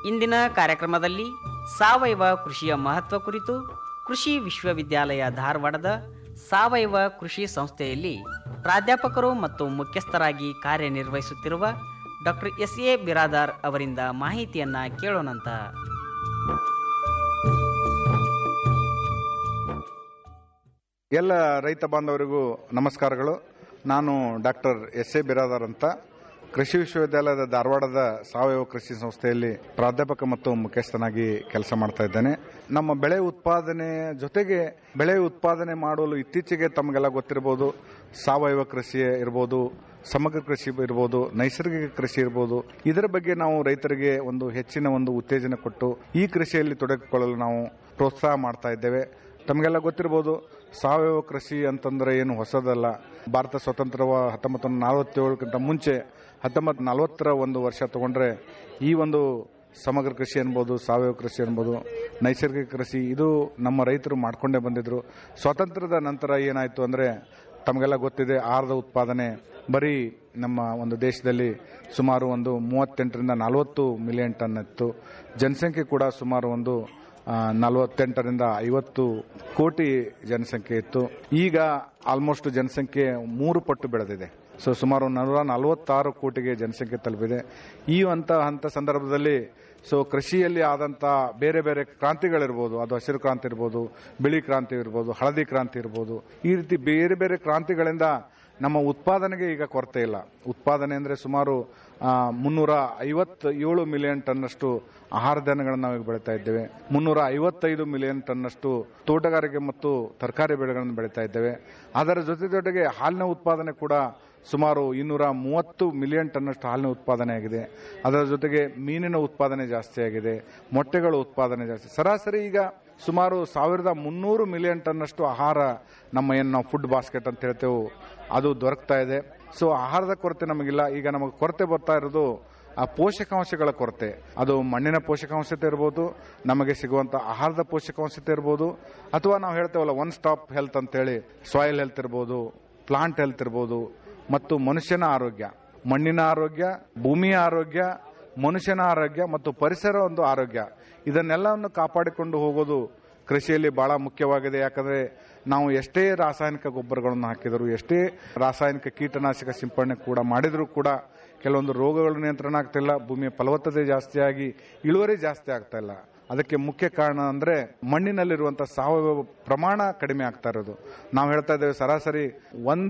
ಇಂದಿನ ಕಾರ್ಯಕ್ರಮದಲ್ಲಿ ಸಾವಯವ ಕೃಷಿಯ ಮಹತ್ವ ಕುರಿತು ಕೃಷಿ ವಿಶ್ವವಿದ್ಯಾಲಯ ಧಾರವಾಡದ ಸಾವಯವ ಕೃಷಿ ಸಂಸ್ಥೆಯಲ್ಲಿ ಪ್ರಾಧ್ಯಾಪಕರು ಮತ್ತು ಮುಖ್ಯಸ್ಥರಾಗಿ ಕಾರ್ಯನಿರ್ವಹಿಸುತ್ತಿರುವ ಡಾಕ್ಟರ್ ಎಸ್ ಎ ಬಿರಾದಾರ್ ಅವರಿಂದ ಮಾಹಿತಿಯನ್ನ ಕೇಳೋಣಂತ ಎಲ್ಲ ರೈತ ಬಾಂಧವರಿಗೂ ನಮಸ್ಕಾರಗಳು ನಾನು ಡಾಕ್ಟರ್ ಎಸ್ ಎ ಬಿರಾದಾರ್ ಅಂತ ಕೃಷಿ ವಿಶ್ವವಿದ್ಯಾಲಯದ ಧಾರವಾಡದ ಸಾವಯವ ಕೃಷಿ ಸಂಸ್ಥೆಯಲ್ಲಿ ಪ್ರಾಧ್ಯಾಪಕ ಮತ್ತು ಮುಖ್ಯಸ್ಥನಾಗಿ ಕೆಲಸ ಮಾಡ್ತಾ ಇದ್ದೇನೆ ನಮ್ಮ ಬೆಳೆ ಉತ್ಪಾದನೆ ಜೊತೆಗೆ ಬೆಳೆ ಉತ್ಪಾದನೆ ಮಾಡಲು ಇತ್ತೀಚೆಗೆ ತಮಗೆಲ್ಲ ಗೊತ್ತಿರಬಹುದು ಸಾವಯವ ಕೃಷಿ ಇರ್ಬೋದು ಸಮಗ್ರ ಕೃಷಿ ಇರ್ಬೋದು ನೈಸರ್ಗಿಕ ಕೃಷಿ ಇರ್ಬೋದು ಇದರ ಬಗ್ಗೆ ನಾವು ರೈತರಿಗೆ ಒಂದು ಹೆಚ್ಚಿನ ಒಂದು ಉತ್ತೇಜನ ಕೊಟ್ಟು ಈ ಕೃಷಿಯಲ್ಲಿ ತೊಡಗಿಕೊಳ್ಳಲು ನಾವು ಪ್ರೋತ್ಸಾಹ ಮಾಡ್ತಾ ಇದ್ದೇವೆ ತಮಗೆಲ್ಲ ಗೊತ್ತಿರಬಹುದು ಸಾವಯವ ಕೃಷಿ ಅಂತಂದ್ರೆ ಏನು ಹೊಸದಲ್ಲ ಭಾರತ ಸ್ವತಂತ್ರವ ಹತ್ತೊಂಬತ್ತು ನಲವತ್ತೇಳಕ್ಕಿಂತ ಮುಂಚೆ ಹತ್ತೊಂಬತ್ತು ನಲವತ್ತರ ಒಂದು ವರ್ಷ ತಗೊಂಡ್ರೆ ಈ ಒಂದು ಸಮಗ್ರ ಕೃಷಿ ಅನ್ಬೋದು ಸಾವಯವ ಕೃಷಿ ಅನ್ಬೋದು ನೈಸರ್ಗಿಕ ಕೃಷಿ ಇದು ನಮ್ಮ ರೈತರು ಮಾಡ್ಕೊಂಡೇ ಬಂದಿದ್ರು ಸ್ವಾತಂತ್ರ್ಯದ ನಂತರ ಏನಾಯಿತು ಅಂದರೆ ತಮಗೆಲ್ಲ ಗೊತ್ತಿದೆ ಆಹಾರದ ಉತ್ಪಾದನೆ ಬರೀ ನಮ್ಮ ಒಂದು ದೇಶದಲ್ಲಿ ಸುಮಾರು ಒಂದು ಮೂವತ್ತೆಂಟರಿಂದ ನಲವತ್ತು ಮಿಲಿಯನ್ ಟನ್ ಇತ್ತು ಜನಸಂಖ್ಯೆ ಕೂಡ ಸುಮಾರು ಒಂದು ನಲವತ್ತೆಂಟರಿಂದ ಐವತ್ತು ಕೋಟಿ ಜನಸಂಖ್ಯೆ ಇತ್ತು ಈಗ ಆಲ್ಮೋಸ್ಟ್ ಜನಸಂಖ್ಯೆ ಮೂರು ಪಟ್ಟು ಬೆಳೆದಿದೆ ಸೊ ಸುಮಾರು ನೂರ ನಲವತ್ತಾರು ಕೋಟಿಗೆ ಜನಸಂಖ್ಯೆ ತಲುಪಿದೆ ಈ ಅಂತ ಹಂತ ಸಂದರ್ಭದಲ್ಲಿ ಸೊ ಕೃಷಿಯಲ್ಲಿ ಆದಂತ ಬೇರೆ ಬೇರೆ ಕ್ರಾಂತಿಗಳಿರ್ಬೋದು ಅದು ಹಸಿರು ಕ್ರಾಂತಿ ಇರ್ಬೋದು ಬಿಳಿ ಕ್ರಾಂತಿ ಇರ್ಬೋದು ಹಳದಿ ಕ್ರಾಂತಿ ಇರ್ಬೋದು ಈ ರೀತಿ ಬೇರೆ ಬೇರೆ ಕ್ರಾಂತಿಗಳಿಂದ ನಮ್ಮ ಉತ್ಪಾದನೆಗೆ ಈಗ ಕೊರತೆ ಇಲ್ಲ ಉತ್ಪಾದನೆ ಅಂದರೆ ಸುಮಾರು ಆ, ಮುನ್ನೂರ ಐವತ್ತೇಳು ಮಿಲಿಯನ್ ಟನ್ನಷ್ಟು ಆಹಾರ ಧಾನ್ಯಗಳನ್ನು ನಾವು ಈಗ ಬೆಳೀತಾ ಇದ್ದೇವೆ ಮುನ್ನೂರ ಐವತ್ತೈದು ಮಿಲಿಯನ್ ಟನ್ನಷ್ಟು ತೋಟಗಾರಿಕೆ ಮತ್ತು ತರಕಾರಿ ಬೆಳೆಗಳನ್ನು ಬೆಳೀತಾ ಇದ್ದೇವೆ ಅದರ ಜೊತೆ ಜೊತೆಗೆ ಹಾಲಿನ ಉತ್ಪಾದನೆ ಕೂಡ ಸುಮಾರು ಇನ್ನೂರ ಮೂವತ್ತು ಮಿಲಿಯನ್ ಟನ್ನಷ್ಟು ಹಾಲಿನ ಉತ್ಪಾದನೆ ಆಗಿದೆ ಅದರ ಜೊತೆಗೆ ಮೀನಿನ ಉತ್ಪಾದನೆ ಜಾಸ್ತಿ ಆಗಿದೆ ಮೊಟ್ಟೆಗಳ ಉತ್ಪಾದನೆ ಜಾಸ್ತಿ ಸರಾಸರಿ ಈಗ ಸುಮಾರು ಸಾವಿರದ ಮುನ್ನೂರು ಮಿಲಿಯನ್ ಟನ್ನಷ್ಟು ಆಹಾರ ನಮ್ಮ ಏನು ನಾವು ಫುಡ್ ಬಾಸ್ಕೆಟ್ ಅಂತ ಹೇಳ್ತೇವೆ ಅದು ದೊರಕ್ತಾ ಇದೆ ಸೊ ಆಹಾರದ ಕೊರತೆ ನಮಗಿಲ್ಲ ಈಗ ನಮಗೆ ಕೊರತೆ ಬರ್ತಾ ಇರೋದು ಆ ಪೋಷಕಾಂಶಗಳ ಕೊರತೆ ಅದು ಮಣ್ಣಿನ ಪೋಷಕಾಂಶತೆ ಇರ್ಬೋದು ನಮಗೆ ಸಿಗುವಂತ ಆಹಾರದ ಪೋಷಕಾಂಶತೆ ಇರ್ಬೋದು ಅಥವಾ ನಾವು ಹೇಳ್ತೇವಲ್ಲ ಒನ್ ಸ್ಟಾಪ್ ಹೆಲ್ತ್ ಅಂತೇಳಿ ಸಾಯಿಲ್ ಹೆಲ್ತ್ ಇರ್ಬೋದು ಪ್ಲಾಂಟ್ ಹೆಲ್ತ್ ಇರ್ಬೋದು ಮತ್ತು ಮನುಷ್ಯನ ಆರೋಗ್ಯ ಮಣ್ಣಿನ ಆರೋಗ್ಯ ಭೂಮಿಯ ಆರೋಗ್ಯ ಮನುಷ್ಯನ ಆರೋಗ್ಯ ಮತ್ತು ಪರಿಸರ ಒಂದು ಆರೋಗ್ಯ ಇದನ್ನೆಲ್ಲವನ್ನು ಕಾಪಾಡಿಕೊಂಡು ಹೋಗೋದು ಕೃಷಿಯಲ್ಲಿ ಬಹಳ ಮುಖ್ಯವಾಗಿದೆ ಯಾಕಂದ್ರೆ ನಾವು ಎಷ್ಟೇ ರಾಸಾಯನಿಕ ಗೊಬ್ಬರಗಳನ್ನು ಹಾಕಿದರೂ ಎಷ್ಟೇ ರಾಸಾಯನಿಕ ಕೀಟನಾಶಕ ಸಿಂಪಡಣೆ ಕೂಡ ಮಾಡಿದರೂ ಕೂಡ ಕೆಲವೊಂದು ರೋಗಗಳು ನಿಯಂತ್ರಣ ಆಗ್ತಿಲ್ಲ ಭೂಮಿಯ ಫಲವತ್ತತೆ ಜಾಸ್ತಿ ಆಗಿ ಇಳುವರಿ ಜಾಸ್ತಿ ಆಗ್ತಾ ಇಲ್ಲ ಅದಕ್ಕೆ ಮುಖ್ಯ ಕಾರಣ ಅಂದ್ರೆ ಮಣ್ಣಿನಲ್ಲಿರುವಂತಹ ಸಾವಯವ ಪ್ರಮಾಣ ಕಡಿಮೆ ಆಗ್ತಾ ಇರೋದು ನಾವು ಹೇಳ್ತಾ ಇದ್ದೇವೆ ಸರಾಸರಿ ಒಂದು